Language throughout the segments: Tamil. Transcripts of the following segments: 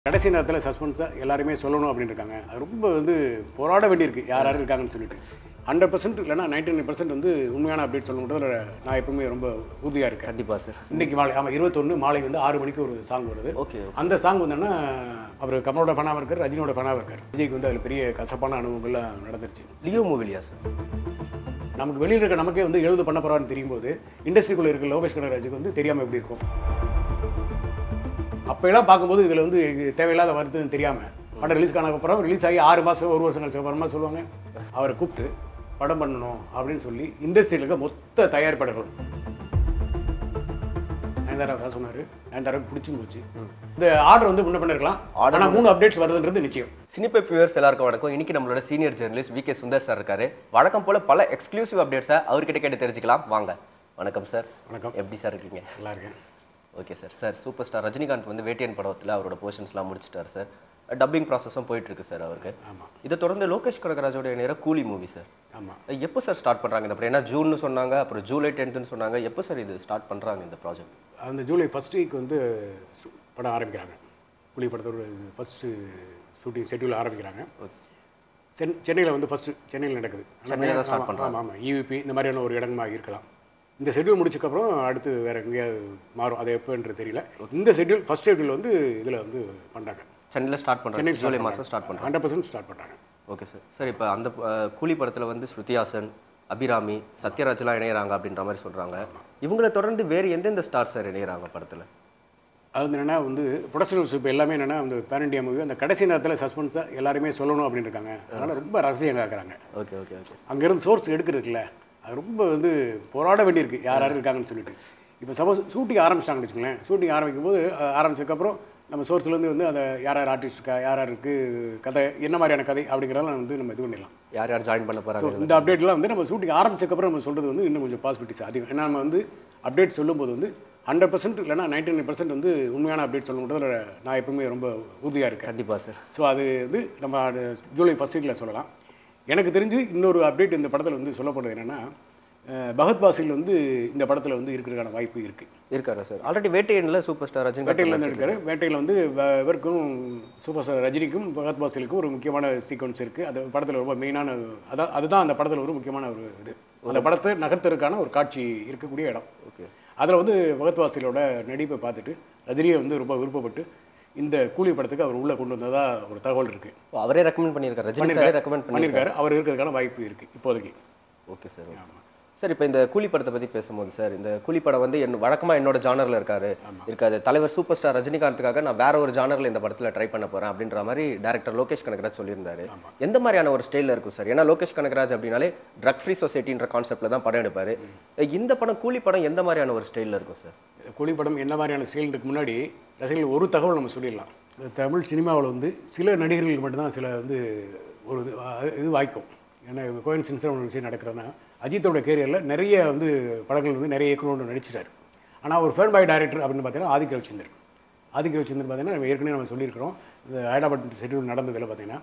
கடைசி நேரத்தில் சஸ்பென்ஸாக எல்லாருமே சொல்லணும் அப்படின்னு இருக்காங்க அது ரொம்ப வந்து போராட வேண்டியிருக்கு யார் யார் இருக்காங்கன்னு சொல்லிட்டு ஹண்ட்ரட் பர்சன்ட் இல்லைனா நைன்டி நைன் பர்சன்ட் வந்து உண்மையான அப்டேட் சொல்லணுன்றதுல நான் எப்பவுமே ரொம்ப உறுதியாக இருக்கேன் கண்டிப்பா சார் இன்னைக்கு மாலை ஆமாம் இருபத்தொன்று மாலை வந்து ஆறு மணிக்கு ஒரு சாங் வருது ஓகே அந்த சாங் வந்தோன்னா அவர் கமலோட ஃபனாக இருக்கார் ரஜினியோட ஃபனாக இருக்கார் விஜய்க்கு வந்து அதில் பெரிய கசப்பான அனுபவங்கள்லாம் நடந்துருச்சு லியோ மூவிலியா சார் நமக்கு வெளியில் இருக்க நமக்கே வந்து எழுது பண்ண போகிறான்னு தெரியும் போது இண்டஸ்ட்ரிக்குள்ளே இருக்க லோகேஷ் கனகராஜுக்கு வந்து தெரியாமல் எப்படி இருக்கும் அப்போயெல்லாம் பார்க்கும்போது இதில் வந்து இது தேவையில்லாத வருதுன்னு தெரியாமல் படம் ரிலீஸ் ஆனதுக்கு அப்புறம் ரிலீஸ் ஆகி ஆறு மாதம் ஒரு வருஷம் கழிச்சு அப்புறமா சொல்லுவாங்க அவரை கூப்பிட்டு படம் பண்ணணும் அப்படின்னு சொல்லி இண்டஸ்ட்ரியில் இருக்க மொத்த தயாரிப்பாளர்கள் நயன்தாரா தான் சொன்னார் நயன்தாராவுக்கு பிடிச்சும் போச்சு இந்த ஆர்டர் வந்து முன்ன பண்ணிருக்கலாம் ஆனால் மூணு அப்டேட்ஸ் வருதுன்றது நிச்சயம் சினிபெப் வியூவர்ஸ் எல்லாருக்கும் வணக்கம் இன்னைக்கு நம்மளோட senior journalist V K Sundar sir இருக்காரு வழக்கம் போல பல எக்ஸ்க்ளூசிவ் அப்டேட்ஸை அவர்கிட்ட கேட்டு தெரிஞ்சுக்கலாம் வாங்க வணக்கம் சார் வணக்கம் எப்படி சார் இருக்கீங்க நல்லா இருக்கேன் okay sir sir super star Rajinikanth வந்து வேட்டியன் படத்தில் அவரோட போர்ஷன்ஸ்லாம் முடிச்சிட்டார் சார் டப்பிங் ப்ராசஸும் போயிட்டு இருக்கு சார் அவருக்கு ஆமாம் இதை தொடர்ந்து லோகேஷ் கனகராஜோட நேரம் கூலி மூவி சார் ஆமாம் எப்போ சார் ஸ்டார்ட் பண்ணுறாங்க இந்த படம் ஏன்னா ஜூன்னு சொன்னாங்க அப்புறம் ஜூலை டென்த்துன்னு சொன்னாங்க எப்போ சார் இது ஸ்டார்ட் பண்ணுறாங்க இந்த ப்ராஜெக்ட் அந்த ஜூலை ஃபஸ்ட் வீக் வந்து சு- படம் ஆரம்பிக்கிறாங்க புலி படத்தோட ஃபஸ்ட்டு ஷூட்டிங் ஷெட்யூல் ஆரம்பிக்கிறாங்க சென் சென்னையில் வந்து ஃபஸ்ட்டு சென்னையில் நடக்குது சென்னையில தான் start ஆமாம் ஆமாம் ஈவிபி இந்த மாதிரியான ஒரு இடமா இருக்கலாம் இந்த ஷெட்யூல் முடிச்சக்கப்புறம் அடுத்து வேறு எங்கேயாவது மாறும் அது எப்போன்றது தெரியல இந்த ஷெட்யூல் ஃபஸ்ட் ஷெட்யூல் வந்து இதில் வந்து பண்ணுறாங்க சென்னையில் ஸ்டார்ட் பண்ணுறாங்க ஜூலை மாதம் ஸ்டார்ட் பண்ணுறாங்க ஹண்ட்ரட் பர்சன்ட் ஸ்டார்ட் பண்ணுறாங்க ஓகே சார் சார் இப்போ அந்த அஹ், கூலி படத்தில் வந்து ஸ்ருதிஹாசன் அபிராமி சத்யராஜ்லாம் இணையறாங்க அப்படின்ற மாதிரி சொல்கிறாங்க இவங்களை தொடர்ந்து வேறு எந்தெந்த ஸ்டார் சார் இணையறாங்க படத்தில் அது வந்து என்னன்னா வந்து ப்ரொடக்ஷனல்ஸ் இப்போ எல்லாமே என்னென்னா அந்த பேன் இண்டியா மூவி அந்த கடைசி நேரத்தில் சஸ்பென்ஸாக எல்லாருமே சொல்லணும் அப்படின்னு இருக்காங்க அதனால் ரொம்ப ரகசியம் காக்குறாங்க ஓகே ஓகே ஓகே அங்கேருந்து சோர்ஸ் எடுக்கிறதுக்குல அது ரொம்ப வந்து போராட வேண்டியிருக்கு யார் யார் இருக்காங்கன்னு சொல்லிட்டு இப்போ சப்போஸ் ஷூட்டிங் ஆரம்பிச்சிட்டாங்கன்னு வச்சுக்கோங்களேன் ஷூட்டிங் ஆரம்பிக்கும் போது அஹ், ஆரம்பிச்சதுக்கப்புறம் நம்ம சோர்ஸ்லேருந்து வந்து அந்த யார் யார் ஆர்டிஸ்ட் இருக்கா யார் யாருக்கு கதை என்ன மாதிரியான கதை அப்படிங்கிறதெல்லாம் வந்து நம்ம இது பண்ணிடலாம் யார் யார் ஜாயின் பண்ண ஸோ போகிறாங்க இந்த அப்டேட்லாம் வந்து நம்ம ஷூட்டிங் ஆரம்பிச்சக்கப்புறம் நம்ம சொல்கிறது வந்து இன்னும் கொஞ்சம் பாசிபிலிட்டிஸ் அதிகம் ஏன்னா நம்ம வந்து அப்டேட் சொல்லும்போது வந்து ஹண்ட்ரட் பர்சன்ட் இல்லைனா நைன்டி நைன் பர்சன்ட் வந்து உண்மையான அப்டேட் சொல்லணுன்றதுல நான் எப்பவுமே ரொம்ப உறுதியாக இருக்கேன் கண்டிப்பாக சார் ஸோ அது வந்து நம்ம அது ஜூலை ஃபஸ்ட் வீக்கில் சொல்லலாம் எனக்கு தெரிஞ்சு இன்னொரு அப்டேட் இந்த படத்தில் வந்து சொல்லப்படுறது என்னென்னா அஹ், பகத் பாசில் வந்து இந்த படத்தில் வந்து இருக்கிறதுக்கான வாய்ப்பு இருக்குது இருக்காரா சார் ஆல்ரெடி வேட்டையனில் சூப்பர் ஸ்டார் வேட்டையில் ரஜினிகாந்த் வந்து இருக்காரு வேட்டையில் வந்து வ- இவருக்கும் சூப்பர் ஸ்டார் ரஜினிக்கும் பகத் பாசிலுக்கும் ஒரு முக்கியமான சீக்வன்ஸ் இருக்குது அது படத்தில் ரொம்ப மெயினான அதான் அதுதான் அந்த படத்தில் ஒரு முக்கியமான ஒரு இது அந்த படத்தை நகர்த்தறதுக்கான ஒரு காட்சி இருக்கக்கூடிய இடம் ஓகே அதில் வந்து பகத் வாசிலோட நடிப்பை பார்த்துட்டு ரஜினியை வந்து ரொம்ப விருப்பப்பட்டு இந்த கூலி படத்துக்கு அவர் உள்ளே கொண்டு வந்ததா ஒரு தகவல் இருக்குது ஓ, அவரே ரெக்கமெண்ட் பண்ணியிருக்காரு ரஜினி சாரே ரெக்கமெண்ட் பண்ணி பண்ணியிருக்காரு அவர் இருக்கிறதுக்கான வாய்ப்பு இருக்குது இப்போதைக்கு ஓகே சார் ஓகே சார் இப்போ இந்த கூலி படத்தை பற்றி பேசும்போது சார் இந்த கூலி படம் வந்து என் வழக்கமாக என்னோட ஜானரில் இருக்காரு இருக்காது தலைவர் சூப்பர் ஸ்டார் ரஜினிகாந்துக்காக நான் வேற ஒரு ஜானரில் இந்த படத்தில் ட்ரை பண்ண போகிறேன் அப்படின்ற மாதிரி டேரக்டர் லோகேஷ் கனகராஜ் சொல்லியிருந்தாரு எந்த மாதிரியான ஒரு ஸ்டைலில் இருக்கும் சார் ஏன்னா லோகேஷ் கனகராஜ் அப்படின்னாலே ட்ரக் ஃப்ரீ சொசைட்டின்ற கான்செப்டில் தான் படம் எடுப்பார் இந்த படம் கூலி படம் எந்த மாதிரியான ஒரு ஸ்டைலில் இருக்கும் சார் கூலி படம் என்ன மாதிரியான செயலுக்கு முன்னாடி ரசிகர்கள் ஒரு தகவல் நம்ம சொல்லிடலாம் இந்த தமிழ் சினிமாவில் வந்து சில நடிகர்களுக்கு மட்டும்தான் சில வந்து ஒரு இது அஹ் இது வாய்க்கும் ஏன்னா கோயின்சின்ஸாக ஒரு விஷயம் நடக்கிறதுனா அஜித்தோட கேரியரில் நிறைய வந்து படங்கள் வந்து நிறைய இயக்குனரோட நடிச்சிட்டாரு ஆனால் ஒரு ஃபேன் பாய் டைரக்டர் அப்படின்னு பார்த்தீங்கன்னா ஆதிக்க ரவிச்சந்தர் ஆதிக்க ரவிச்சந்தர் பார்த்தீங்கன்னா நம்ம ஏற்கனவே நம்ம சொல்லியிருக்கிறோம் இந்த ஹைதராபாத் ஷெட்யூல் நடந்ததில் பார்த்தீங்கன்னா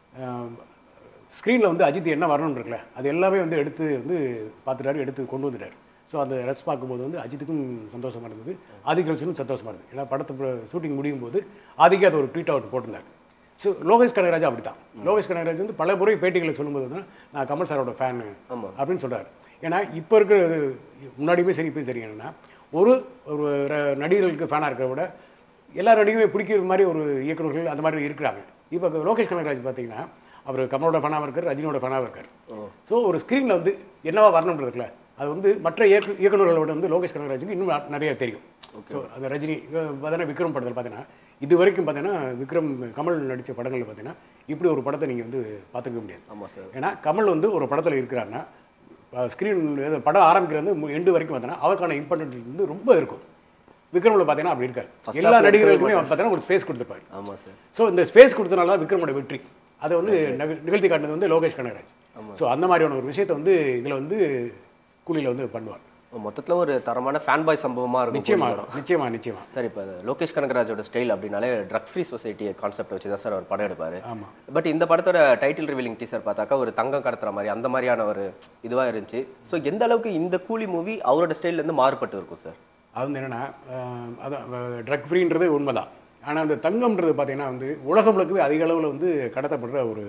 ஸ்க்ரீனில் வந்து அஜித் என்ன வரணும்னு இருக்குல்ல அது எல்லாமே வந்து எடுத்து வந்து பார்த்துட்டாரு எடுத்து கொண்டு வந்துட்டார் ஸோ அந்த ரெஸ் பார்க்கும்போது வந்து அஜித்துக்கும் சந்தோஷமாக இருந்தது ஆதிக்க ரவிச்சனும் சந்தோஷமாக இருந்தது ஏன்னா படத்தை ஷூட்டிங் முடியும் போது ஆதிக்கு அது ஒரு ட்வீட் அவுட் போட்டிருந்தார் ஸோ லோகேஷ் கனகராஜ் அப்படி தான் லோகேஷ் கனகராஜ் வந்து பல முறை பேட்டிகளை சொல்லும்போது வந்து நான் கமல் சாரோட ஃபேனு ஆமாம். அப்படின்னு சொல்றாரு ஏன்னா இப்போ இருக்கிற முன்னாடியுமே சரி இப்போ சரி என்னன்னா ஒரு ஒரு ர- நடிகர்களுக்கு ஃபேனாக இருக்கிறத விட எல்லா நடிகருமே பிடிக்கிற மாதிரி ஒரு இயக்குனர்கள் அந்த மாதிரி இருக்கிறாங்க இப்போ லோகேஷ் கனகராஜ் பார்த்தீங்கன்னா அவர் கமலோட ஃபேனாக இருக்கார் ரஜினியோட ஃபேனாக இருக்கார் ஸோ ஒரு ஸ்க்ரீனில் வந்து என்னவா வரணுன்றதுல அது வந்து மற்ற இயக்கு இயக்குநர்களை விட வந்து லோகேஷ் கனகராஜுக்கு இன்னும் ந- நிறைய தெரியும் ஸோ அந்த ரஜினி அஹ் பார்த்தீங்கன்னா விக்ரம் படத்தில் பார்த்தீங்கன்னா இது வரைக்கும் பார்த்தீங்கன்னா விக்ரம் கமல் நடித்த படங்களில் பார்த்தீங்கன்னா இப்படி ஒரு படத்தை நீங்கள் வந்து பார்த்துக்க முடியாது ஆமாம் சார் ஏன்னா கமல் வந்து ஒரு படத்தில் இருக்கிறாருன்னா ஸ்க்ரீன் படம் ஆரம்பிக்கிறது எண்டு வரைக்கும் பார்த்தோன்னா அவருக்கான இம்பார்ட்டன்ட் வந்து ரொம்ப இருக்கும் விக்ரமில் பார்த்தீங்கன்னா அப்படி இருக்காரு எல்லா நடிகர்களுக்குமே பார்த்தீங்கன்னா ஒரு ஸ்பேஸ் கொடுத்துருப்பாரு ஆமாம் சார் ஸோ இந்த ஸ்பேஸ் கொடுத்தனால தான் விக்ரமோட வெற்றி அதை வந்து நக- நிகழ்த்தி காட்டினது வந்து லோகேஷ் கனகராஜ் ஸோ அந்த மாதிரியான ஒரு விஷயத்தை வந்து இதில் வந்து கூலியில் வந்து பண்ணுவார் மொத்தத்தில் ஒரு தரமான ஃபேன் பாய் சம்பவமாக இருக்கும் நிச்சயமா நிச்சயமா நிச்சயமா சார் இப்போ லோகேஷ் கனகராஜோட ஸ்டைல் அப்படின்னாலே ட்ரக் ஃப்ரீ சொசைட்டி கான்செப்ட் வச்சு தான் சார் அவர் படம் எடுப்பார் ஆமாம் பட் இந்த படத்தோட டைட்டில் ரிவீலிங் டீசர் பார்த்தாக்கா ஒரு தங்கம் கடத்துற மாதிரி அந்த மாதிரியான ஒரு இதுவாக இருந்துச்சு ஸோ எந்த அளவுக்கு இந்த கூலி மூவி அவரோட ஸ்டைல்லேருந்து மாறுபட்டு இருக்கும் சார் அது வந்து என்னென்னா அதான் ட்ரக் ஃப்ரீன்றது உண்மைதான் ஆனால் அந்த தங்கம்ன்றது பார்த்தீங்கன்னா வந்து உலகம் முழுக்கவே அதிக அளவில் வந்து கடத்தப்படுற ஒரு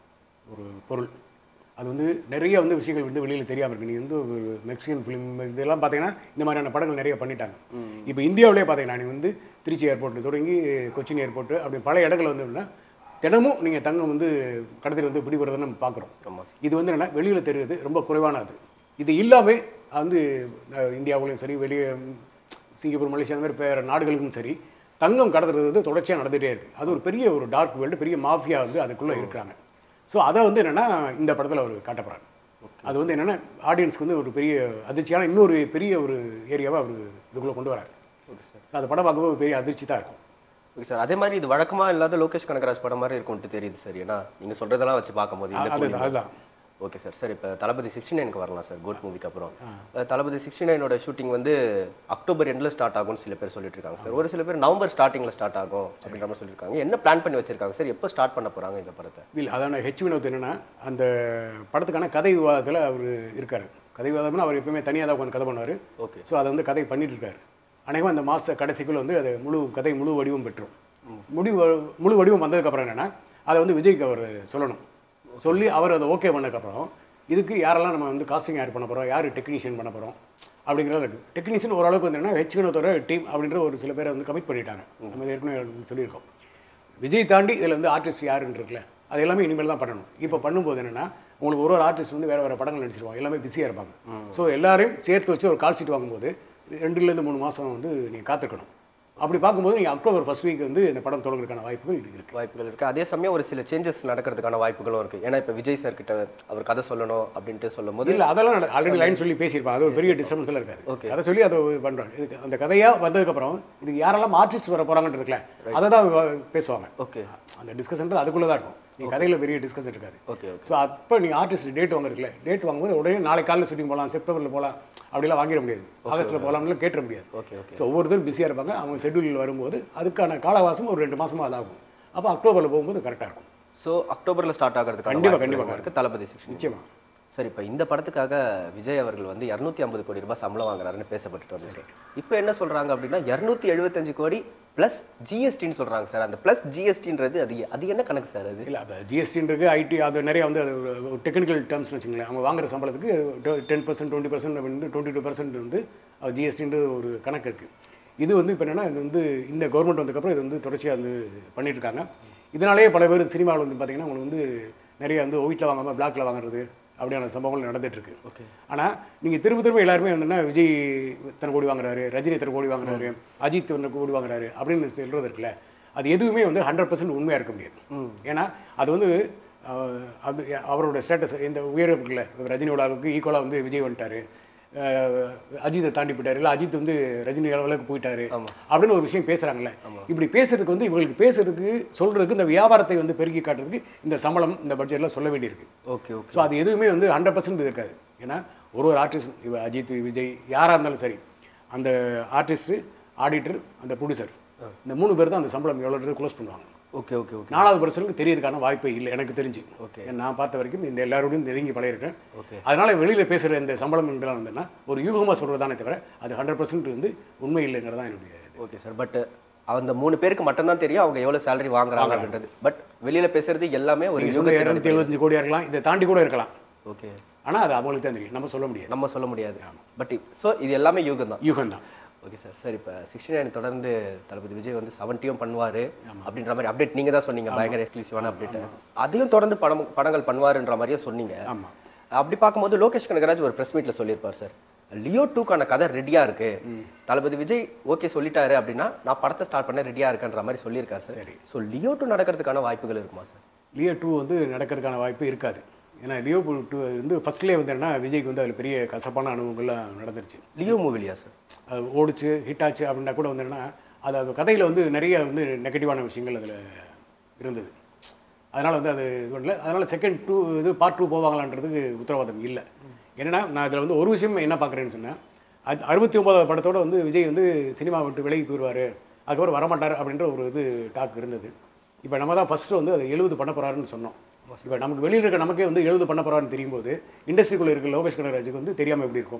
ஒரு பொருள் அது வந்து நிறைய வந்து விஷயங்கள் வந்து வெளியில் தெரியாமல் இருக்கு நீ வந்து ஒரு மெக்சிகன் ஃபிலிம் இதெல்லாம் பார்த்தீங்கன்னா இந்த மாதிரியான படங்கள் நிறைய பண்ணிட்டாங்க இப்போ இந்தியாவிலே பார்த்தீங்கன்னா நீ வந்து திருச்சி ஏர்போர்ட்டில் தொடங்கி கொச்சின் ஏர்போர்ட் அப்படி பல இடங்கள் வந்து எப்படின்னா தினமும் நீங்கள் தங்கம் வந்து கடத்திட்டு வந்து பிடிபடுறதை நம்ம பார்க்குறோம் ஆமா இது வந்து என்னன்னா வெளியில் தெரியுது ரொம்ப குறைவானது இது இல்லாமல் வந்து அஹ், இந்தியாவுலையும் சரி வெளியே ம், சிங்கப்பூர் மலேசியா அந்த மாதிரி வேறு நாடுகளுக்கும் சரி தங்கம் கடத்துறது வந்து தொடர்ச்சியாக நடந்துகிட்டே இருக்குது அது ஒரு பெரிய ஒரு டார்க் வேர்ல்டு பெரிய மாஃபியா வந்து அதுக்குள்ளே இருக்கிறாங்க ஸோ அதை வந்து என்னென்னா இந்த படத்தில் அவர் காட்டப்படுறாங்க அது வந்து என்னென்னா ஆடியன்ஸ்க்கு வந்து ஒரு பெரிய அதிர்ச்சியான இன்னொரு பெரிய ஒரு ஏரியாவை அவர் இதுக்குள்ளே கொண்டு வராரு ஓகே சார் அந்த படம் பார்க்கும்போது ஒரு பெரிய அதிர்ச்சி தான் இருக்கும் ஓகே சார் அதே மாதிரி இது வழக்கமா இல்லாத லோகேஷ் கனகராஜ் படம் மாதிரி இருக்கும்ட்டு தெரியுது சார் ஏன்னா நீங்க சொல்றதெல்லாம் வச்சு பார்க்கும்போது இந்த அதுதான் அதுதான் ஓகே சார் சார் இப்போ தளபதி சிக்ஸ்டி நைனுக்கு வரலாம் சார் கோட் மூவிக்கு அப்புறம் அஹ் தளபதி சிக்ஸ்டி நைனோட ஷூட்டிங் வந்து அக்டோபர் எண்டில் ஸ்டார்ட் ஆகும்னு சில பேர் சொல்லிட்டு இருக்காங்க சார் ஒரு சில பேர் நவம்பர் ஸ்டார்டிங்கில் ஸ்டார்ட் ஆகும் அப்படின்ற மாதிரி சொல்லியிருக்காங்க என்ன பிளான் பண்ணி வச்சிருக்காங்க சார் எப்போ ஸ்டார்ட் பண்ண போறாங்க இந்த படத்தை இல்லை அதான ஹெச் வினோத் என்னன்னா அந்த படத்துக்கான கதை விவாதத்தில் அவர் இருக்காரு கதை விவாதம்னா அவர் எப்பவுமே தனியாக தான் உட்காந்து கதை பண்ணுவார் ஓகே ஸோ அதை வந்து கதை பண்ணிட்டு இருக்காரு அநேகமாக அந்த மாத கடைசிக்குள்ள வந்து அது முழு கதை முழு வடிவம் பெற்றும் முடி வ- முழு வடிவம் வந்ததுக்கப்புறம் என்னன்னா அதை வந்து விஜய்க்கு அவர் சொல்லணும் சொல்லி அவர் அதை ஓகே பண்ணதுக்கப்புறம் இதுக்கு யாரெல்லாம் நம்ம வந்து காஸ்டிங் யார் பண்ண போகிறோம் யார் டெக்னீஷியன் பண்ண போகிறோம் அப்படிங்கிறது இருக்குது டெக்னீஷியன் ஓரளவுக்கு வந்து என்னன்னா ஹெச் வினோத்தோட டீம் அப்படின்ற ஒரு சில பேரை வந்து கமிட் பண்ணிட்டாங்க நம்ம இதை ஏற்கனவே சொல்லியிருக்கோம் விஜய் தாண்டி இதில் வந்து ஆர்டிஸ்ட் யாருன்னு இருக்குல்ல அது எல்லாமே இனிமேல் தான் பண்ணணும் இப்போ பண்ணும்போது என்னன்னா உங்களுக்கு ஒரு ஒரு ஆர்டிஸ்ட் வந்து வேறு வேறு படங்கள் நடிச்சிருவாங்க எல்லாமே பிஸியாக இருப்பாங்க ஸோ எல்லாரையும் சேர்த்து வச்சு ஒரு கால் ஷீட் வாங்கும்போது ரெண்டுலேருந்து மூணு மாதம் வந்து நீங்கள் காத்திருக்கணும் அப்படி பார்க்கும்போது நீங்கள் அக்டோபர் ஃபர்ஸ்ட் வீக் வந்து இந்த படம் தொடங்குறதுக்கான வாய்ப்புகள் இருக்குது வாய்ப்புகள் இருக்கு அதே சமயம் ஒரு சில சேஞ்சஸ் நடக்கிறதுக்கான வாய்ப்புகளும் இருக்கு ஏன்னா இப்போ விஜய் சார் கிட்ட அவர் கதை சொல்லணும் அப்படின்ட்டு சொல்லும் போது இல்லை அதெல்லாம் ஆல்ரெடி லைன் சொல்லி பேசியிருப்பாங்க அது ஒரு பெரிய டிஸ்டர்பன்ஸ்லாம் இருக்காது அதை சொல்லி அதை பண்ணுறாங்க இதுக்கு அந்த கதையாக வந்ததுக்கப்புறம் இதுக்கு யாரெல்லாம் ஆர்டிஸ்ட் வர போகிறாங்கன்னு இருக்குல்ல அதை தான் பேசுவாங்க ஓகே அந்த டிஸ்கஷன் அதுக்குள்ளே தான் இருக்கும் நீ கதையில் பெரிய டிஸ்கஷன் இருக்காது ஓகே ஓகே ஸோ அப்போ நீங்கள் ஆர்டிஸ்ட் டேட் வாங்குறதுல டேட் வாங்கும்போது உடனே நாளை காலையில் ஷூட்டிங் போகலாம் செப்டம்பரில் போகலாம் அப்படிலாம் வாங்கிட முடியாது ஆகஸ்ட்டில் போகலாம்னு கேட்டுற முடியாது ஓகே ஓகே ஸோ ஒவ்வொருத்தரும் பிஸியாக இருப்பாங்க அவங்க ஷெட்யூல் வரும்போது அதுக்கான காலவாசம் ஒரு ரெண்டு மாசமா அதாகும் அப்போ அக்டோபரில் போகும்போது கரெக்டாக இருக்கும் ஸோ அக்டோபர்ல ஸ்டார்ட் ஆகிறதுக்கு கண்டிப்பா, கண்டிப்பா. இருக்கு தளபதி சிக்ஸ்டி நிச்சயமா சார் இப்போ இந்த படத்துக்காக விஜய் அவர்கள் வந்து இரநூத்தி ஐம்பது கோடி ரூபாய் சம்பளம் வாங்குறாருன்னு பேசப்பட்டுட்டு வருது சார் இப்போ என்ன சொல்றாங்க அப்படின்னா இரநூத்தி எழுபத்தஞ்சு கோடி ப்ளஸ் ஜிஎஸ்டின்னு சொல்றாங்க சார் அந்த ப்ளஸ் ஜிஎஸ்டின்றது அது அது என்ன கணக்கு சார் அது இல்லை அது ஜிஎஸ்டின்னு இருக்குது ஐடி அது நிறைய வந்து அது ஒரு டெக்னிக்கல் டேர்ம்ஸ் வச்சுங்களேன் அவங்க வாங்குற சம்பளத்துக்கு டென் பர்சன்ட் டுவெண்ட்டி பர்சன்ட் வந்து டுவெண்ட்டி டூ பர்சன்ட் வந்து ஜிஎஸ்டின்ற ஒரு கணக்கு இருக்குது இது வந்து இப்போ என்னென்னா இது வந்து இந்த கவர்மெண்ட் வந்ததுக்கப்புறம் இது வந்து தொடர்ச்சியாக வந்து பண்ணிட்டு இருக்காங்க இதனாலேயே பல பேர் சினிமாவில் வந்து பார்த்தீங்கன்னா உங்களுக்கு வந்து நிறைய வந்து ஒயிட்டில் வாங்காமல் பிளாக்ல வாங்குறது அப்படியான சம்பவங்கள் நடந்துட்டு இருக்கு ஓகே ஆனால் நீங்கள் திரும்ப திரும்ப எல்லாருமே வந்துன்னா விஜய் இத்தனை கோடி வாங்குறாரு ரஜினி இத்தனை கோடி வாங்குறாரு அஜித் இத்தனை கோடி வாங்குறாரு அப்படின்னு சொல்கிறது இருக்குல்ல அது எதுவுமே வந்து ஹண்ட்ரட் பர்சன்ட் உண்மையாக இருக்க முடியாது ஏன்னா அது வந்து அஹ், அது அவரோட ஸ்டேட்டஸ் இந்த உயரம் இருக்குல்ல ரஜினியோட அளவுக்கு ஈக்குவலாக வந்து விஜய் வந்துட்டாரு அஹ், அஜித்தை தாண்டி போயிட்டாரு இல்லை அஜித் வந்து ரஜினி அளவுக்கு போயிட்டாரு அப்படின்னு ஒரு விஷயம் பேசுகிறாங்கல்ல இப்படி பேசுறதுக்கு வந்து இவங்களுக்கு பேசுறதுக்கு சொல்றதுக்கு இந்த வியாபாரத்தை வந்து பெருக்கி காட்டுறதுக்கு இந்த சம்பளம் இந்த பட்ஜெட்லாம் சொல்ல வேண்டியிருக்கு ஓகே ஓகே ஸோ அது எதுவுமே வந்து ஹண்ட்ரட் பர்சன்ட் இருக்காது ஏன்னா ஒரு ஒரு ஆர்டிஸ்ட் இவ அஜித் விஜய் யாராக இருந்தாலும் சரி அந்த ஆர்டிஸ்ட்டு ஆடிட்டர் அந்த ப்ரொடியூசர் இந்த மூணு பேர் தான் அந்த சம்பளம் எவ்வளோ க்ளோஸ் பண்ணுவாங்க ஓகே ஓகே ஓகே நாலாவது பர்சனுக்கு தெரியறதுக்கான வாய்ப்பே இல்லை எனக்கு தெரிஞ்சு Okay. ஏன்னா நான் பார்த்த வரைக்கும் இந்த எல்லாரோடையும் நெருங்கி பழகிருக்கேன் Okay. அதனால வெளியில பேசுகிற இந்த சம்பளம் என்றால் வந்துன்னா ஒரு யூகமாக சொல்கிறதானே தவிர அது ஹண்ட்ரட் பர்சன்ட் வந்து உண்மை இல்லைங்கிறது தான் என்னுடைய இது. ஓகே சார் பட் அந்த மூணு பேருக்கு மட்டும்தான் தெரியும் அவங்க எவ்வளவு சேலரி வாங்குறாங்க அப்படின்றது பட் வெளியில பேசுறது எல்லாமே ஒரு நீங்க சொன்ன இரநூத்தி எழுபத்தஞ்சு கோடியாக இருக்கலாம் இதை தாண்டி கூட இருக்கலாம் ஓகே ஆனால் அது அவங்களுக்கு தான் தெரியும் நம்ம சொல்ல முடியாது நம்ம சொல்ல முடியாது பட் ஸோ இது எல்லாமே யூகம் தான் யூகம் தான் ஓகே சார் சார் இப்போ சிக்ஸ்டி நைன் தொடர்ந்து தளபதி விஜய் வந்து செவன்ட்டியும் பண்ணுவார் அப்படின்ற மாதிரி அப்டேட் நீங்கள் தான் சொன்னீங்க பயங்கர எக்ஸ்க்ளூசிவான அப்டேட் அதையும் தொடர்ந்து படம் படங்கள் பண்ணுவாருன்ற மாதிரியே சொன்னீங்க ஆமாம் அப்படி பார்க்கும்போது லோகேஷ் கனகராஜ் ஒரு ப்ரெஸ் மீட்டில் சொல்லியிருப்பார் சார் லியோ டூக்கான கதை ரெடியாக இருக்கு தளபதி விஜய் ஓகே சொல்லிட்டாரு அப்படின்னா நான் படத்தை ஸ்டார்ட் பண்ண ரெடியாக இருக்கேன்ற மாதிரி சொல்லியிருக்காரு சார் சரி. ஸோ லியோ டூ நடக்கிறதுக்கான வாய்ப்புகள் இருக்குமா சார் லியோ டூ வந்து நடக்கிறதுக்கான வாய்ப்பு இருக்காது ஏன்னா லியோ டூ வந்து ஃபர்ஸ்ட்லேயே வந்து என்ன விஜய்க்கு வந்து அதில் பெரிய கசப்பான அனுபவங்கள்லாம் நடந்துருச்சு லியோ மூவிலியா சார் அது ஓடிச்சு ஹிட் ஆச்சு அப்படின்னா கூட வந்து என்னன்னா அது அது கதையில் வந்து நிறைய வந்து நெகட்டிவான விஷயங்கள் அதில் இருந்தது அதனால் வந்து அது இது பண்ணல அதனால் செகண்ட் டூ இது பார்ட் டூ போவாங்களான்றதுக்கு உத்தரவாதம் இல்லை என்னன்னா நான் இதில் வந்து ஒரு விஷயம் என்ன பார்க்குறேன்னு சொன்னேன் அது அறுபத்தி ஒன்பதாவது படத்தோட வந்து விஜய் வந்து சினிமா விட்டு விலகி போயிடுவார் அதுக்கப்புறம் வரமாட்டார் அப்படின்ற ஒரு இது டாக் இருந்தது இப்போ நம்ம தான் ஃபஸ்ட்டு வந்து அதை எழுபது பண்ண போகிறாருன்னு சொன்னோம் இப்போ நமக்கு வெளியில் இருக்க நமக்கே வந்து எழுபது பண்ண போகிறாருன்னு தெரியும் போது இண்டஸ்ட்ரிக்குள்ளே இருக்க லோகேஷ் கனகராஜுக்கு வந்து தெரியாமல் எப்படி இருக்கும்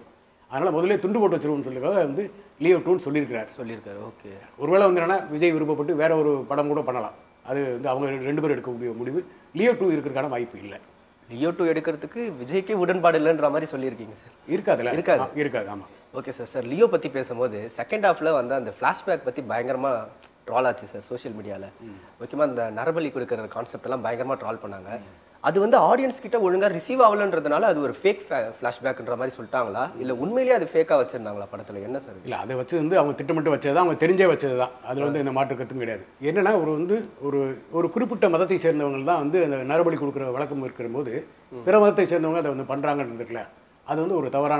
அதனால் முதல்ல துண்டு போட்டு வச்சிருவோம்னு சொல்லிக்காக வந்து லியோ டூன்னு சொல்லியிருக்கிறார் சொல்லியிருக்காரு ஓகே ஒருவேளை வந்து என்னன்னா விஜய் விருப்பப்பட்டு வேற ஒரு படம் கூட பண்ணலாம் அது வந்து அவங்க ரெண்டு பேரும் எடுக்கக்கூடிய முடிவு லியோ டூ இருக்கிறதுக்கான வாய்ப்பு இல்லை லியோ டூ எடுக்கிறதுக்கு விஜய்க்கே உடன்பாடு இல்லைன்ற மாதிரி சொல்லியிருக்கீங்க சார் இருக்காதுல்ல இருக்காது. ஆ, இருக்காது ஆமாம் ஓகே சார் சார் லியோ பற்றி பேசும்போது செகண்ட் ஹாஃப்ல வந்து அந்த ஃப்ளாஷ்பேக் பற்றி பயங்கரமாக ட்ரால் ஆச்சு சார் சோஷியல் மீடியாவில் முக்கியமாக அந்த நரபலி கொடுக்குற கான்செப்ட் எல்லாம் பயங்கரமாக ட்ரால் பண்ணாங்க அது வந்து ஆடியன்ஸ் கிட்ட ஒழுங்கா ரிசீவ் ஆகலன்றதுனால அது ஒரு ஃபேக் ஃப்ளாஷ்பேக்ன்ற மாதிரி சொல்லிட்டாங்களா இல்லை உண்மையிலேயே அது ஃபேக்காக வச்சிருந்தாங்களா படத்தில் என்ன சார் இல்லை அதை வச்சு வந்து அவங்க திட்டமிட்டு வச்சது தான் அவங்க தெரிஞ்சே வச்சது தான் அதில் வந்து இந்த மாற்று கருத்தும் கிடையாது என்னன்னா ஒரு வந்து ஒரு ஒரு குறிப்பிட்ட மதத்தை சேர்ந்தவங்க தான் வந்து அந்த நரபலி கொடுக்குற வழக்கம் இருக்கிற போது பிற மதத்தை சேர்ந்தவங்க அதை வந்து பண்ணுறாங்கன்னு இருக்குல்ல அது வந்து ஒரு தவறான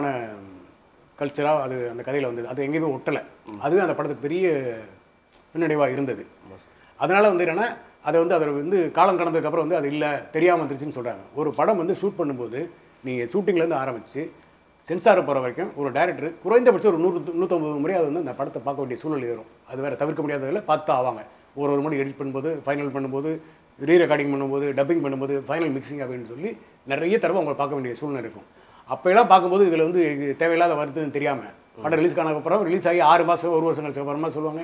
கல்ச்சராக அது அந்த கதையில் வந்தது அது எங்கேயுமே ஒட்டலை அதுவே அந்த படத்துக்கு பெரிய பின்னடைவாக இருந்தது அதனால் வந்து என்னன்னா அதை வந்து அதில் வந்து காலம் கடந்ததுக்கப்புறம் வந்து அது இல்லை தெரியாமல் வந்துருச்சுன்னு சொல்கிறாங்க ஒரு படம் வந்து ஷூட் பண்ணும்போது நீங்கள் ஷூட்டிங்லேருந்து ஆரம்பித்து சென்சாரை போகிற வரைக்கும் ஒரு டேரக்டர் குறைந்தபட்சம் ஒரு நூறு நூற்றம்பது முறை அது வந்து அந்த படத்தை பார்க்க வேண்டிய சூழ்நிலை வரும் அது வேறு தவிர்க்க முடியாததில் பார்த்து ஆவாங்க ஒரு ஒரு மணி எடிட் பண்ணும்போது ஃபைனல் பண்ணும்போது ரீ ரெக்கார்டிங் பண்ணும்போது டப்பிங் பண்ணும்போது ஃபைனல் மிக்சிங் அப்படின்னு சொல்லி நிறைய தடவை அவங்க பார்க்க வேண்டிய சூழ்நிலை இருக்கும் அப்போயெல்லாம் பார்க்கும்போது இதில் வந்து இது தேவையில்லாத வருதுன்னு தெரியாமல் படம் ரிலீஸ் ஆனதுக்கு அப்புறம் ரிலீஸ் ஆகி ஆறு மாதம் ஒரு வருஷம் கழிச்சு அப்புறமா சொல்லுவாங்க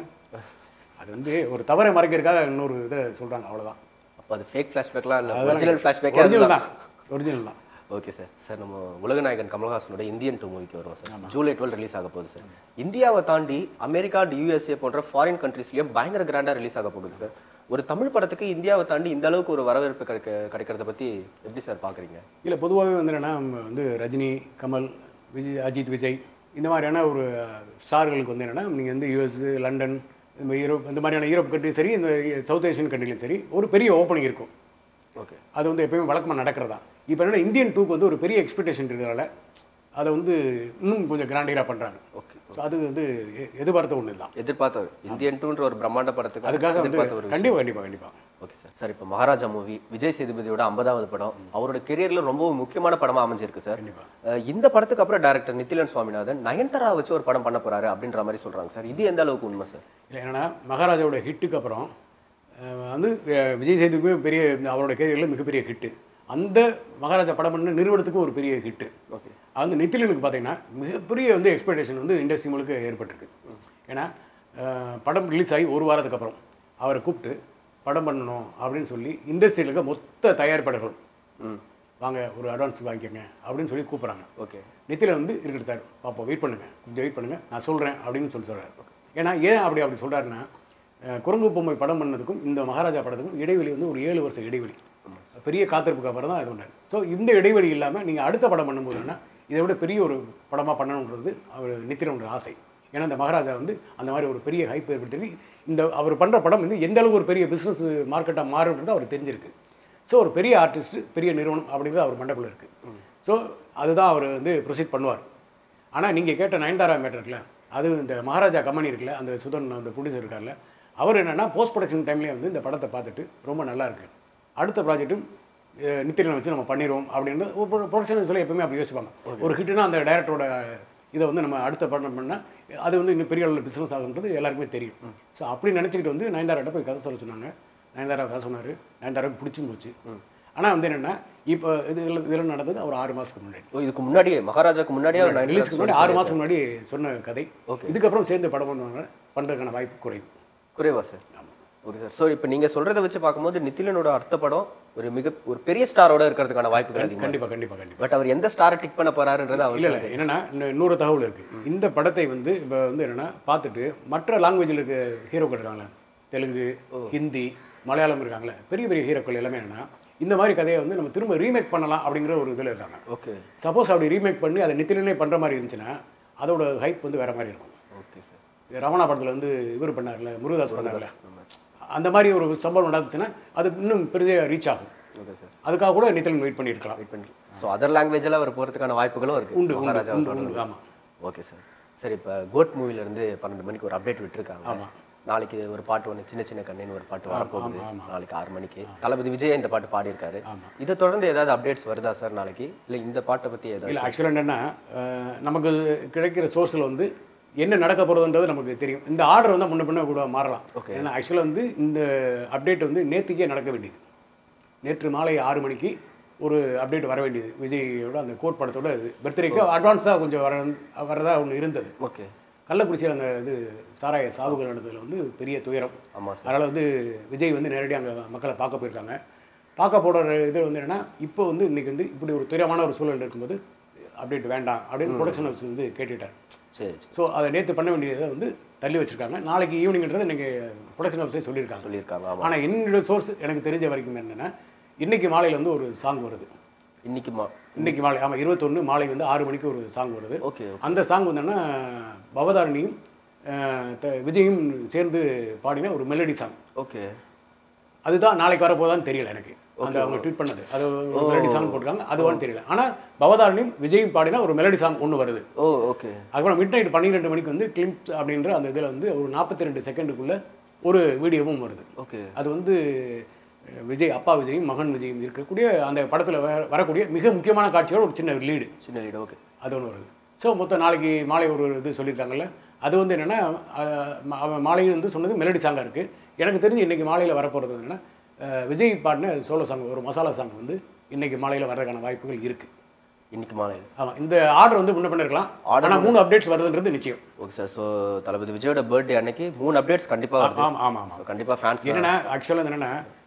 அது வந்து ஒரு தவறை மறைக்கிறதுக்காக இன்னொரு இதை சொல்கிறாங்க அவ்வளோதான் அப்போ அது ஃபேக் ஃப்ளாஷ்பேக்லாம் இல்லை ஒரிஜினல் ஃப்ளாஷ்பேக்கே ஒரிஜினல் தான் ஒரிஜினல் தான் ஓகே சார் சார் நம்ம உலகநாயகன் கமல்ஹாசனோட இந்தியன் டூ மூவிக்கு வருவோம் சார் ஜூலை டுவெல் ரிலீஸ் ஆக போகுது சார் இந்தியாவை தாண்டி அமெரிக்கா அண்ட் யூஎஸ்ஏ போன்ற ஃபாரின் கண்ட்ரீஸ்லயும் பயங்கர கிராண்டாக ரிலீஸ் ஆக போகுது சார் ஒரு தமிழ் படத்துக்கு இந்தியாவை தாண்டி இந்த அளவுக்கு ஒரு வரவேற்பு கிடைக்க கிடைக்கிறத பத்தி எப்படி சார் பாக்குறீங்க இல்லை பொதுவாகவே வந்து என்னன்னா நம்ம வந்து ரஜினி கமல் விஜய் அஜித் விஜய் இந்த மாதிரியான ஒரு ஸ்டார்களுக்கு வந்து என்னென்னா நீங்கள் வந்து யூஎஸ் லண்டன் இந்த யூரோப் இந்த மாதிரியான யூரோப் கண்ட்ரியும் சரி இந்த சவுத் ஏஷியன் கண்ட்ரிலையும் சரி ஒரு பெரிய ஓப்பனிங் இருக்கும் ஓகே அது வந்து எப்பயுமே வழக்கமாக நடக்கிறதா இப்போ என்னன்னா இந்தியன் டூக்கு வந்து ஒரு பெரிய எக்ஸ்பெக்டேஷன் இருக்கிறதால அதை வந்து இன்னும் கொஞ்சம் கிராண்டியராக பண்ணுறாங்க ஓகே ஸோ அது வந்து எ- எதிர்பார்த்த ஒன்று தான் எதிர்பார்த்த இந்தியன் டூன்ற ஒரு பிரம்மாண்ட படத்துக்கு அதுக்காக வந்து எதிர்பார்த்த ஒரு கண்டிப்பாக கண்டிப்பாக கண்டிப்பாக ஓகே சார் சார் இப்போ மகாராஜா மூவி விஜய் சேதுபதியோட ஐம்பதாவது படம் அவரோட கெரியர்ல ரொம்ப முக்கியமான படமா அமைஞ்சிருக்கு சார் கண்டிப்பா. அஹ் இந்த படத்துக்கு அப்புறம் டேரக்டர் நித்திலன் சுவாமிநாதன் நயன்தாரா வச்சு ஒரு படம் பண்ண போறாரு அப்படின்ற மாதிரி சொல்றாங்க சார் இது எந்த அளவுக்கு உண்மை சார் இல்லை என்னன்னா மகாராஜாவோட ஹிட்டுக்கு அப்புறம் அஹ், வந்து அஹ், விஜய் சேதுக்குமே பெரிய அவரோட கேரியரில் மிகப்பெரிய ஹிட்டு அந்த மகாராஜா படம் பண்ண நிறுவனத்துக்கும் ஒரு பெரிய ஹிட்டு ஓகே அது வந்து நித்திலனுக்கு பார்த்தீங்கன்னா மிகப்பெரிய வந்து எக்ஸ்பெக்டேஷன் வந்து இண்டஸ்ட்ரி முழுக்க ஏற்பட்டிருக்கு ஏன்னா அஹ், படம் ரிலீஸ் ஆகி ஒரு வாரத்துக்கு அப்புறம் அவரை கூப்பிட்டு படம் பண்ணணும் அப்படின்னு சொல்லி இண்டஸ்ட்ரியில் இருக்க மொத்த தயாரிப்பாளர்கள் ம் வாங்க ஒரு அட்வான்ஸ் வாங்கிக்கோங்க அப்படின்னு சொல்லி கூப்பிட்றாங்க ஓகே நித்தில வந்து இருக்கட்டும் சார் பார்ப்போம் வெயிட் பண்ணுங்க கொஞ்சம் வெயிட் பண்ணுங்க நான் சொல்கிறேன் அப்படின்னு சொல்லி சொல்கிறாரு ஏன்னா ஏன் அப்படி அப்படி சொல்கிறாருன்னா குரங்கு பொம்மை படம் பண்ணதுக்கும் இந்த மகாராஜா படத்துக்கும் இடைவெளி வந்து ஒரு ஏழு வருஷம் இடைவெளி பெரிய காத்திருப்புக்கு அப்புறம் தான் இது பண்ணாரு ஸோ இந்த இடைவெளி இல்லாமல் நீங்கள் அடுத்த படம் பண்ணும்போது என்ன இதை விட பெரிய ஒரு படமாக பண்ணணுன்றது அவர் நித்திரனோட ஆசை ஏன்னா இந்த மகாராஜா வந்து அந்த மாதிரி ஒரு பெரிய ஹைப் ஏற்படுத்தி இந்த அவர் பண்ணுற படம் வந்து எந்த அளவுக்கு ஒரு பெரிய பிஸ்னஸ் மார்க்கெட்டாக மாறுன்றது அவர் தெரிஞ்சிருக்கு ஸோ ஒரு பெரிய ஆர்டிஸ்ட் பெரிய நிறுவனம் அப்படிங்கிறது அவர் மண்டக்குள்ள இருக்குது ஸோ அதுதான் அவர் வந்து ப்ரொசீட் பண்ணுவார் ஆனால் நீங்கள் கேட்ட நயன்தாரா மேட்டர் இருக்குல்ல அது இந்த மகாராஜா கம்பெனி இருக்குல்ல அந்த சுதன் அந்த ப்ரொடியூசர் இருக்கார்ல அவர் என்னன்னா போஸ்ட் ப்ரொடக்ஷன் டைம்லேயே வந்து இந்த படத்தை பார்த்துட்டு ரொம்ப நல்லா இருக்கு அடுத்த ப்ராஜெக்ட்டும் நித்திரனை வச்சு நம்ம பண்ணிடுவோம் அப்படின்னு ப்ரொடக்ஷன் சொல்லி எப்பவுமே அப்படி யோசிப்பாங்க ஒரு ஹிட்னா அந்த டைரக்டரோட இதை வந்து நம்ம அடுத்த படம் பண்ணால் அது வந்து இன்னும் பெரிய அளவில் பிஸ்னஸ் ஆகுன்றது எல்லாருக்குமே தெரியும் ஸோ அப்படி நினச்சிக்கிட்டு வந்து நயன்தாராட்ட போய் கதை சொல்ல சொன்னாங்க நயன்தாரா கதை சொன்னார் நயன்தாராவுக்கு பிடிச்சும் போச்சு ஆனால் வந்து என்னென்னா இப்போ இது இதில் இதில் நடந்தது ஒரு ஆறு மாதத்துக்கு முன்னாடி ஓ இதுக்கு முன்னாடியே மகாராஜாக்கு முன்னாடியே அவர் ரிலீஸ்க்கு முன்னாடி ஆறு மாதம் முன்னாடி சொன்ன கதை Okay. இதுக்கப்புறம் சேர்ந்து படம் பண்ணுவாங்க பண்ணுறதுக்கான வாய்ப்பு குறைவு குறைவா சார் ஓகே சார் ஸோ இப்போ நீங்க சொல்றதை வச்சு பார்க்கும்போது நித்திலனோட அடுத்த படம் ஒரு மிக ஒரு பெரிய ஸ்டாரோட இருக்கிறதுக்கான வாய்ப்புகள் அதிகம் கண்டிப்பாக கண்டிப்பாக கண்டிப்பாக பட் அவர் எந்த ஸ்டாரை டிக் பண்ண போறாருன்றது அவர் இல்லை இல்லை என்னன்னா இன்னும் இன்னொரு தகவல் இருக்குது இந்த படத்தை வந்து இப்போ வந்து என்னன்னா பார்த்துட்டு மற்ற லாங்குவேஜில் இருக்க ஹீரோக்கள் இருக்காங்களே தெலுங்கு ஹிந்தி மலையாளம் இருக்காங்களே பெரிய பெரிய ஹீரோக்கள் எல்லாமே என்னன்னா இந்த மாதிரி கதையை வந்து நம்ம திரும்ப ரீமேக் பண்ணலாம் அப்படிங்கிற ஒரு இதில் இருக்காங்க ஓகே சப்போஸ் அப்படி ரீமேக் பண்ணி அதை நித்திலே பண்ணுற மாதிரி இருந்துச்சுன்னா அதோட ஹைப் வந்து வேற மாதிரி இருக்கும் ஓகே சார் இது ரமணா படத்தில் வந்து இவர் பண்ணார்ல முருகதாஸ் பண்ணார்ல அந்த மாதிரி ஒரு சம்பவம் நடந்துச்சுன்னா அது இன்னும் பெரிய ரீச் ஆகும் ஓகே சார் அதுக்காக கூட நித்திலன் வெயிட் பண்ணிட்டு இருக்கலாம் வெயிட் பண்ணி ஸோ அதர் லாங்குவேஜில் அவர் போகிறதுக்கான வாய்ப்புகளும் இருக்கு உண்டு உண்டு மகாராஜா உண்டு உண்டு ஆமாம் ஓகே சார் சரி இப்போ கோட் மூவிலேருந்து பன்னெண்டு மணிக்கு ஒரு அப்டேட் விட்டுருக்காங்க ஆமா. நாளைக்கு ஒரு பாட்டு ஒன்று சின்ன சின்ன கண்ணின்னு ஒரு பாட்டு வரப்போகுது நாளைக்கு ஆறு மணிக்கு தளபதி விஜய் இந்த பாட்டு பாடியிருக்காரு இதை தொடர்ந்து ஏதாவது அப்டேட்ஸ் வருதா சார் நாளைக்கு இல்லை இந்த பாட்டை பற்றி ஏதாவது இல்லை ஆக்சுவலாக என்னென்னா அஹ், நமக்கு கிடைக்கிற சோர்ஸில் வந்து என்ன நடக்க போகிறதுன்றது நமக்கு தெரியும் இந்த ஆர்டர் வந்து முன்ன பின்ன கூட மாறலாம் Okay. ஏன்னா ஆக்சுவலாக வந்து இந்த அப்டேட் வந்து நேற்றுக்கே நடக்க வேண்டியது நேற்று மாலை ஆறு மணிக்கு ஒரு அப்டேட் வர வேண்டியது விஜயோட அந்த கோட் படத்தோட பர்த்டேக்கு அட்வான்ஸாக கொஞ்சம் வர வரதா ஒன்று இருந்தது ஓகே கள்ளக்குறிச்சியில் அந்த இது சாராய சாவுகள் நடந்ததில் வந்து பெரிய துயரம் ஆமாம் சார் அதனால் வந்து விஜய் வந்து நேரடியாக அங்கே மக்களை பார்க்க போயிருக்காங்க பார்க்க போகிற இது வந்து என்னென்னா இப்போ வந்து இன்றைக்கி வந்து இப்படி ஒரு துயரமான ஒரு சூழல் இருக்கும்போது அப்டேட் வேண்டாம் அப்படின்னு ப்ரொடக்ஷன் ஹவுஸ் வந்து கேட்டுட்டார் சரி சரி ஸோ அதை நேற்று பண்ண வேண்டியதை வந்து தள்ளி வச்சிருக்காங்க நாளைக்கு ஈவினிங்ன்றதை இன்றைக்கி ப்ரொடக்ஷன் ஹவுஸே சொல்லியிருக்காங்க சொல்லியிருக்காங்க ஆமாம் ஆனால் என்னோட சோர்ஸ் எனக்கு தெரிஞ்ச வரைக்கும் என்னென்னா இன்றைக்கி மாலையில் வந்து ஒரு சாங் வருது இன்னைக்கு மா இன்னைக்கு மாலை ஆமாம் இருபத்தொன்று மாலை வந்து ஆறு மணிக்கு ஒரு சாங் வருது ஓகே அந்த சாங் வந்து என்னன்னா பவதாரணியும் அஹ், த- விஜயும் சேர்ந்து பாடின ஒரு மெலடி சாங் ஓகே அதுதான் நாளைக்கு வரப்போதான்னு தெரியல எனக்கு அந்த அவங்க ட்வீட் பண்ணது அது ஒரு மெலடி சாங் போட்டிருக்காங்க அதுவான்னு தெரியல ஆனால் பவதாரணியும் விஜயும் பாடின ஒரு மெலடி சாங் ஒன்று வருது ஓ ஓகே அதுக்கப்புறம் மிட் நைட் பன்னிரெண்டு மணிக்கு வந்து கிளிம்ஸ் அப்படின்ற அந்த இதில் வந்து ஒரு நாற்பத்தி ரெண்டு செகண்டுக்குள்ள ஒரு வீடியோவும் வருது ஓகே அது வந்து அஹ், விஜய் அப்பா விஜயும் மகன் விஜயும் இருக்கக்கூடிய அந்த படத்தில் வரக்கூடிய மிக முக்கியமான காட்சியோட ஒரு சின்ன லீடு சின்ன லீடு ஓகே அது ஒன்று வருது ஸோ மொத்தம் நாளைக்கு மாலை ஒரு இது சொல்லியிருக்காங்கல்ல அது வந்து என்னென்னா அவன் மாலையில் வந்து சொன்னது மெலடி சாங்காக இருக்குது எனக்கு தெரிஞ்சு இன்றைக்கி மாலையில் வரப்போகிறது என்னென்னா அஹ், விஜய் பாடின சோலோ சாங் ஒரு மசாலா சாங் வந்து இன்றைக்கி மாலையில் வர்றதுக்கான வாய்ப்புகள் இருக்குது இன்னைக்கு மாலையில் ஆமாம் இந்த ஆர்டர் வந்து முன்ன பண்ண இருக்கலாம் ஆனால் மூணு அப்டேட்ஸ் வருதுன்றது நிச்சயம் ஓகே சார் ஸோ தளபதி விஜயோட பர்த்டே அன்னைக்கு மூணு அப்டேட்ஸ் கண்டிப்பாக வருது ஆமாம் ஆமாம் ஆமாம் So, கண்டிப்பா ஃபேன்ஸ் என்னென்னா ஆக்சுவலாக என்னென்னா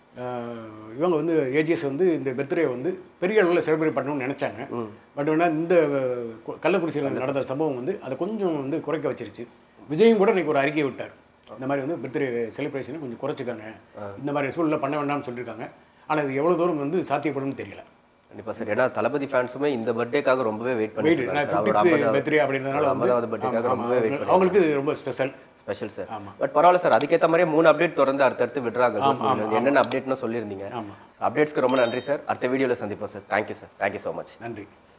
இவங்க வந்து ஏஜிஎஸ் வந்து இந்த பர்த்டே வந்து பெரிய அளவில் செலிப்ரேட் பண்ணணும்னு நினச்சாங்க பட் வேணா இந்த அஹ், கு- கள்ளக்குறிச்சியில் நடந்த சம்பவம் வந்து அதை கொஞ்சம் வந்து குறைக்க வச்சிருச்சு விஜயும் கூட இன்னைக்கு ஒரு அறிக்கை விட்டார் இந்த மாதிரி வந்து பர்த்டே செலிப்ரேஷனை கொஞ்சம் குறைச்சிக்காங்க இந்த மாதிரி சூழலில் பண்ண வேண்டாம்னு சொல்லியிருக்காங்க ஆனால் இது எவ்வளோ தூரம் வந்து சாத்தியப்படும்னு தெரியல கண்டிப்பா சார் ஏன்னா தளபதி ஃபேன்ஸுமே இந்த பர்த்டேக்காக ரொம்பவே வெயிட் வெயிட் பண்ணிட்டு இருக்காங்க சார். அவரோட ஃபிஃப்டித் ஐம்பதாவது பர்த்டே அப்படின்றதுனால வந்து ஐம்பதாவது பர்த்டேக்காக ஆமா, ரொம்பவே வெயிட் ஆமா, பண்ணி அவங்களுக்கு இது ரொம்ப ஸ்பெஷல் ஸ்பெஷல் சார் ஆமா. பட் பரவாயில்ல சார் அதுக்கேற்ற மாதிரியே மூணு அப்டேட் தொடர்ந்து அடுத்தடுத்து விடுறாங்க என்னென்ன அப்டேட்னு சொல்லியிருந்தீங்க ஆமாம் அப்டேட்ஸ்க்கு ரொம்ப நன்றி சார் அடுத்த வீடியோவில் சந்திப்போம் sir thank you sir thank you so much நன்றி